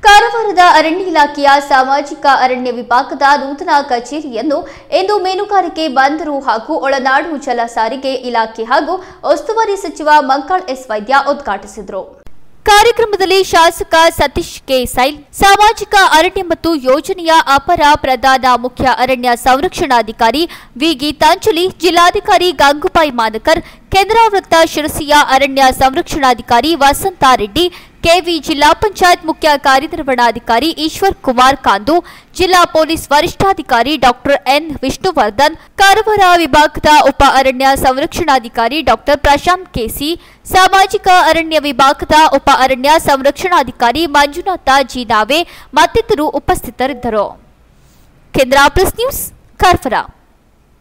ಕಾರವಾರದ ಅರಣ್ಯ ಇಲಾಖೆಯ ಸಾಮಾಜಿಕ ಅರಣ್ಯ ವಿಭಾಗದ ನೂತನ ಕಚೇರಿಯನ್ನು ಇಂದು ಮೀನುಗಾರಿಕೆ ಬಂದರು ಹಾಗೂ ಒಳನಾಡು ಜಲ ಸಾರಿಗೆ ಇಲಾಖೆ ಹಾಗೂ ಉಸ್ತುವಾರಿ ಸಚಿವ ಮಂಕಾಳ್ ಎಸ್ ವೈದ್ಯ ಉದ್ಘಾಟಿಸಿದರು ಕಾರ್ಯಕ್ರಮದಲ್ಲಿ ಶಾಸಕ ಸತೀಶ್ ಕೆ ಸೈಲ್ ಸಾಮಾಜಿಕ ಅರಣ್ಯ ಮತ್ತು ಯೋಜನೆಯ ಅಪರ ಪ್ರಧಾನ ಮುಖ್ಯ ಅರಣ್ಯ ಸಂರಕ್ಷಣಾಧಿಕಾರಿ ವಿ ಗೀತಾಂಜಲಿ ಜಿಲ್ಲಾಧಿಕಾರಿ ಗಂಗುಬಾಯಿ ಮಾನಕರ್ ಕೆನರಾ ವೃತ್ತ ಶಿರಸಿಯ ಅರಣ್ಯ ಸಂರಕ್ಷಣಾಧಿಕಾರಿ ವಸಂತಾರೆಡ್ಡಿ ಕೆವಿ ಜಿಲ್ಲಾ ಪಂಚಾಯತ್ ಮುಖ್ಯ ಕಾರ್ಯನಿರ್ವಹಣಾಧಿಕಾರಿ ಈಶ್ವರ್ ಕುಮಾರ್ ಕಾಂದು ಜಿಲ್ಲಾ ಪೊಲೀಸ್ ವರಿಷ್ಠಾಧಿಕಾರಿ ಡಾಕ್ಟರ್ ಎನ್ ವಿಷ್ಣುವರ್ಧನ್ ಕಾರವಾರ ವಿಭಾಗದ ಉಪ ಅರಣ್ಯ ಸಂರಕ್ಷಣಾಧಿಕಾರಿ ಡಾಕ್ಟರ್ ಪ್ರಶಾಂತ್ ಕೆಸಿ ಸಾಮಾಜಿಕ ಅರಣ್ಯ ವಿಭಾಗದ ಉಪ ಅರಣ್ಯ ಸಂರಕ್ಷಣಾಧಿಕಾರಿ ಮಂಜುನಾಥ ಜೀನಾವೆ ಮತ್ತಿತರರು ಉಪಸ್ಥಿತರಿದ್ದರು ಕೇಂದ್ರ ಪ್ಲಸ್ ನ್ಯೂಸ್ ಕಾರವಾರ